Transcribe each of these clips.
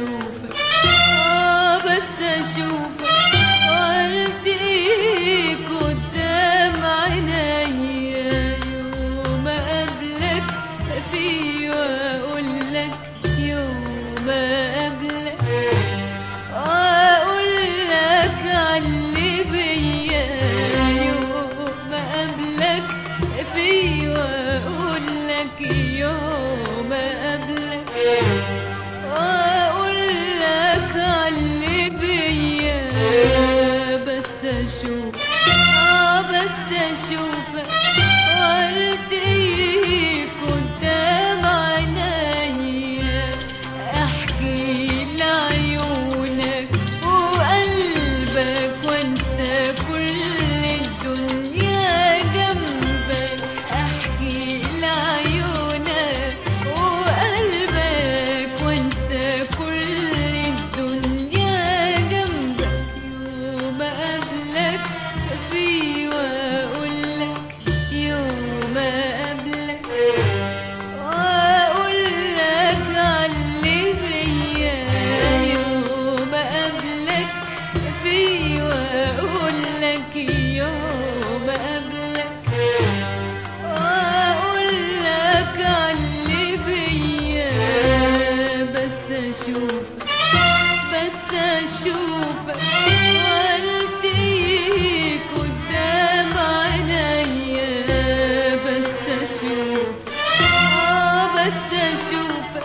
اشوفك اه بس اشوفك وارتقيك قدام عينيا يوم اقابلك فيه واقول لك يوم اقابلك واقول لك علي بيا يوم اقابلك فيه واقول لك يوم اقابلك واقول لك علي بيا بس اشوف اه بس اشوفك وارتقيك قدام عينيا احكي لعيونك وقلبك وانسى كل الدنيا جنبك احكي لعيونك وقلبك وانسى كل الدنيا جنبك يوم اقابلك فيه واقول لك يوم اقابلك واقول لك علي بيا يوم اقابلك فيه واقول لك يوم اقابلك واقول لك علي بيا بس اشوفك بس اشوفك وارتقيك قدام عينيا بس اشوفك اه بس اشوفك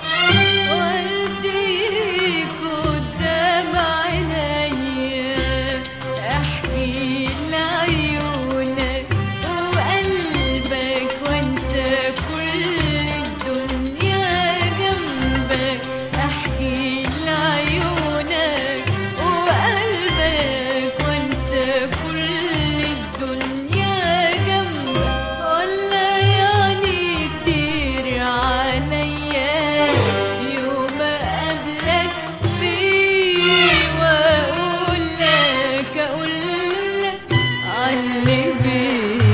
وارتقيك قدام عينيا احكي لعيونك وقلبك وانسى كل الدنيا جنبك احكي لعيونك وقلبك وانسى كل الدنيا جنبك ولا يعني كتير عليا يوم اقابلك فيه واقول لك اقول لك علي بيا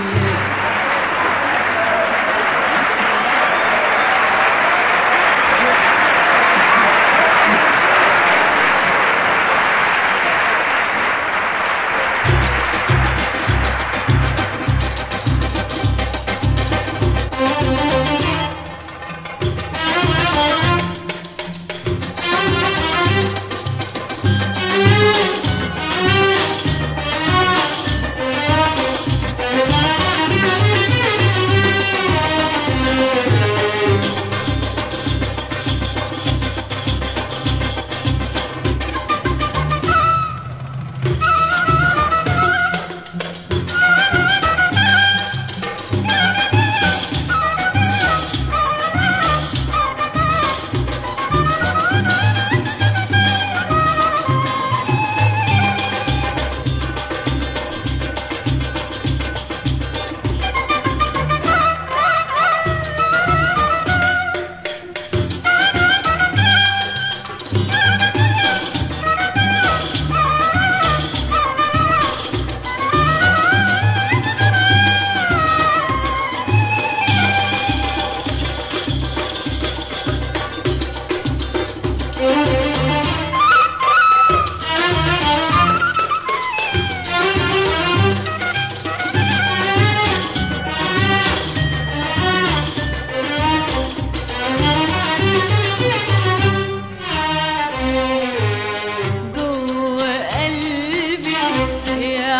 جوه قلبي يا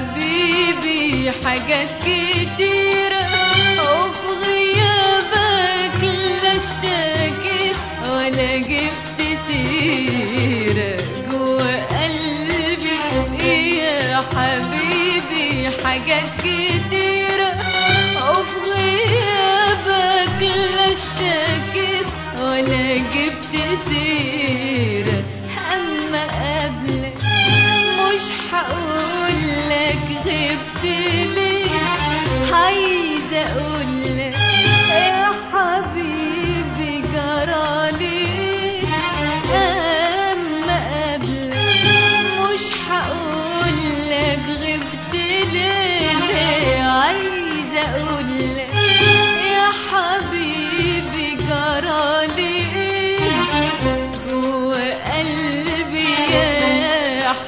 حبيبي حاجات كتيرة وفي غيابك لا اشتكيت ولا جبت سيرة جوه قلبي يا حبيبي حاجات كتيرة وفي غيابك لا اشتكيت ولا جبت سيرة أما قبلك مش هقولك غبت ليه عايزة أقولك يا حبيبي جرالي أما قبلك مش هقولك غبت ليه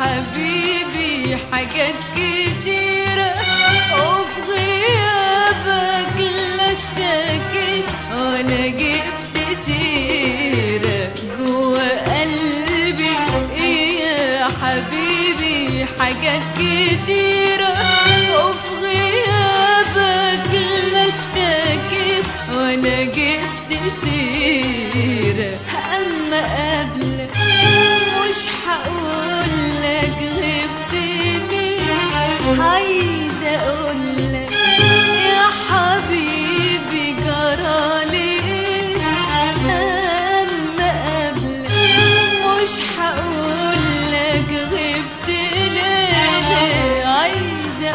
حبيبي حاجات كتيرة وفي غيابك لا اشتكيت ولا جبت سيرة جوا قلبي يا حبيبي حاجات كتيرة وفي غيابك لا اشتكيت ولا جبت سيرة أما قبلك مش هقولك غبت ليه عايزة أقولك يا حبيبي جرالي إيه أما قبلك مش هقولك غبت ليه عايزة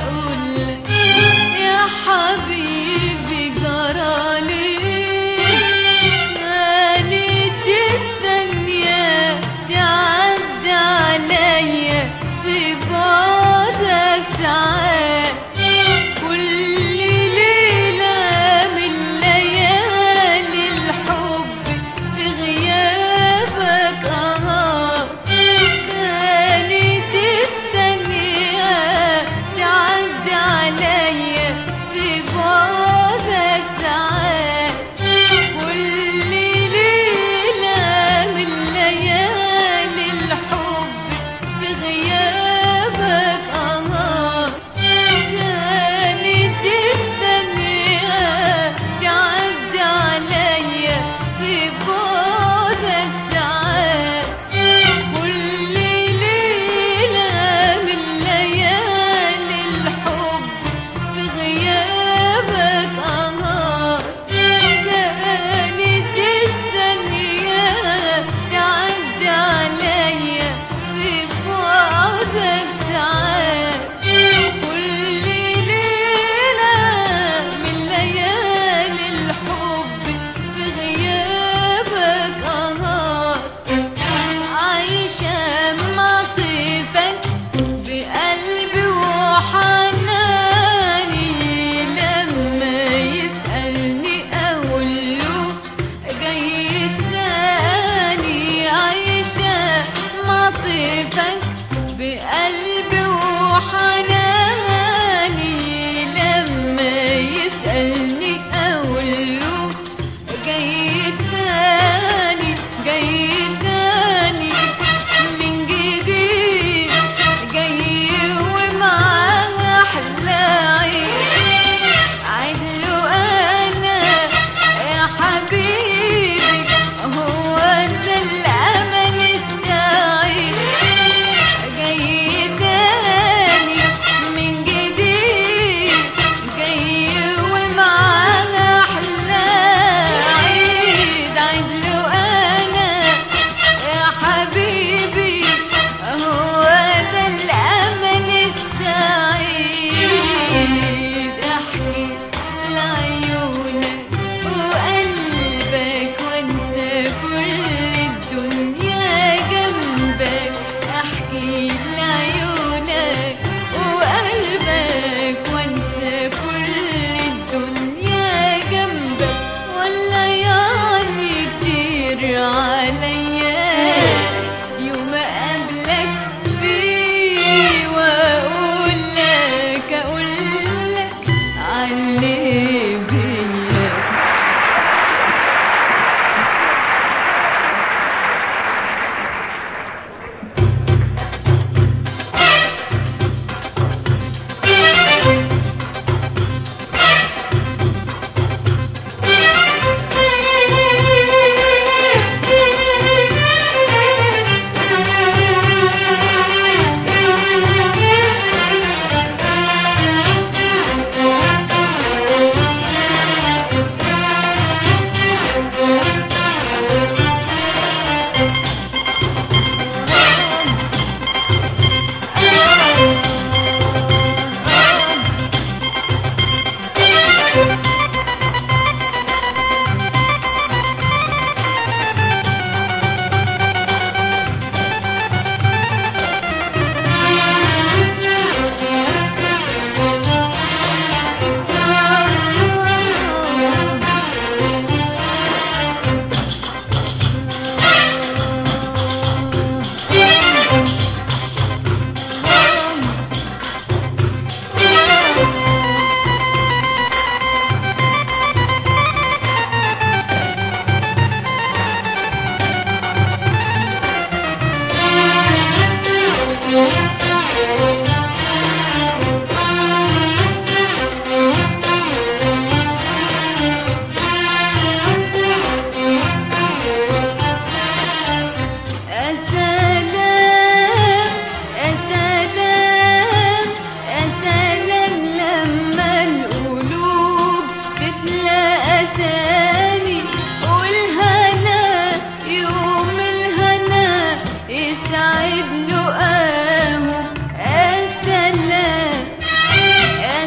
سلام يا سلام يا سلام لما القلوب تتلاقى تاني والهنا يوم الهنا يسعد لقاهم يا سلام يا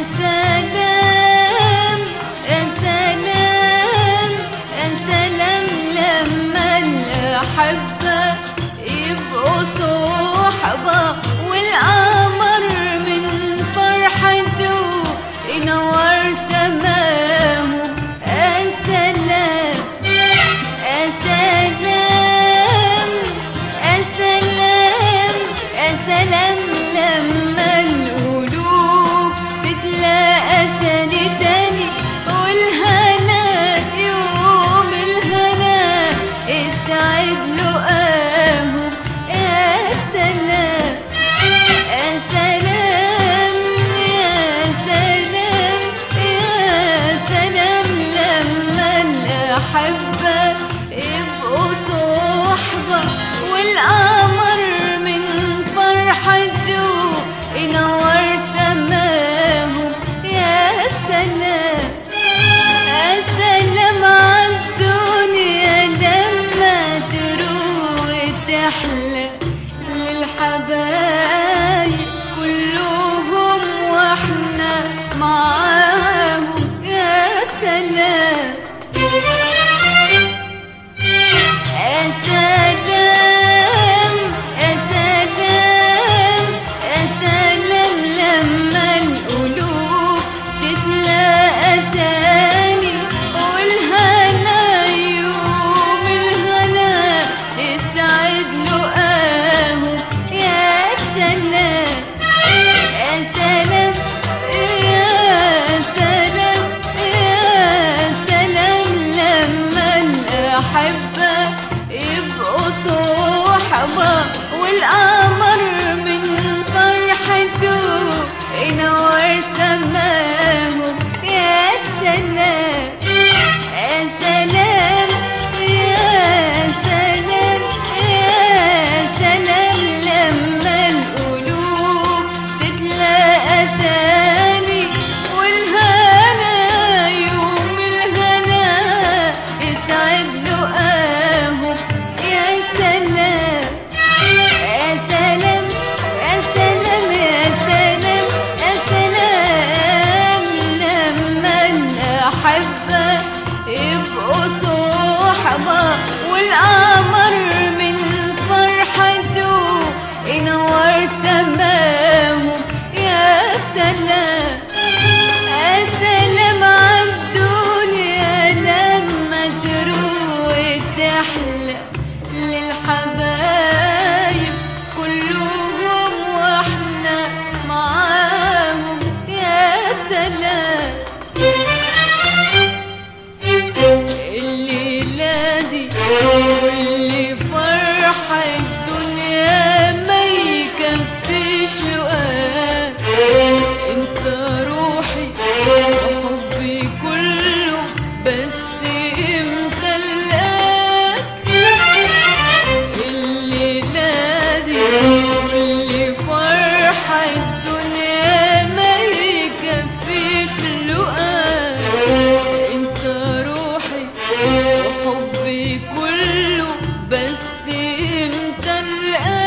سلام يا سلام يا سلام لما الأحبة يبقوا صحبة والقمر من فرحته ينور سماهم يا سلام يا سلام يا سلام يا سلام لما القلوب تتلاقى تاني تاني والهنا يوم الهنا يسعد لقاهم يا سلام يا سلام يا سلام يا سلام لما الأحبة يبقوا صحبة والقمر من فرحته ينور سماهم يا سلام يا سلام عالدنيا لما تروق تحلى للحبايب كلهم واحنا معاهم يا سلام يا سلام يا سلام يا سلام لما القلوب تتلاقى تاني والهنا يوم الهنا يسعد لقاهم يا سلام يا سلام يا سلام يا سلام لما الأحبة يبقوا صحبة والقمر من فرحته ينور سماهم يا سلام يا سلام يا سلام يا سلام لما القلوب تتلاقى تاني والهنا يوم الهنا يسعد لقاهم يا سلام يا سلام يا سلام يا سلام يا سلام لما الأحبة يبقوا صحبة والقمر من فرحته ينور سماهم يا سلام يا سلام عالدنيا لما تروق تحلى للحبايب كلهم واحنا معاهم يا سلام الليلة دي واللي فرحة الدنيا ما يكفيش لقاك انت روحي وحبي كله بس امتى لقاك الليلة دي واللي فرحة الدنيا ما يكفيش لقاك انت روحي وحبي كله بس انت الآن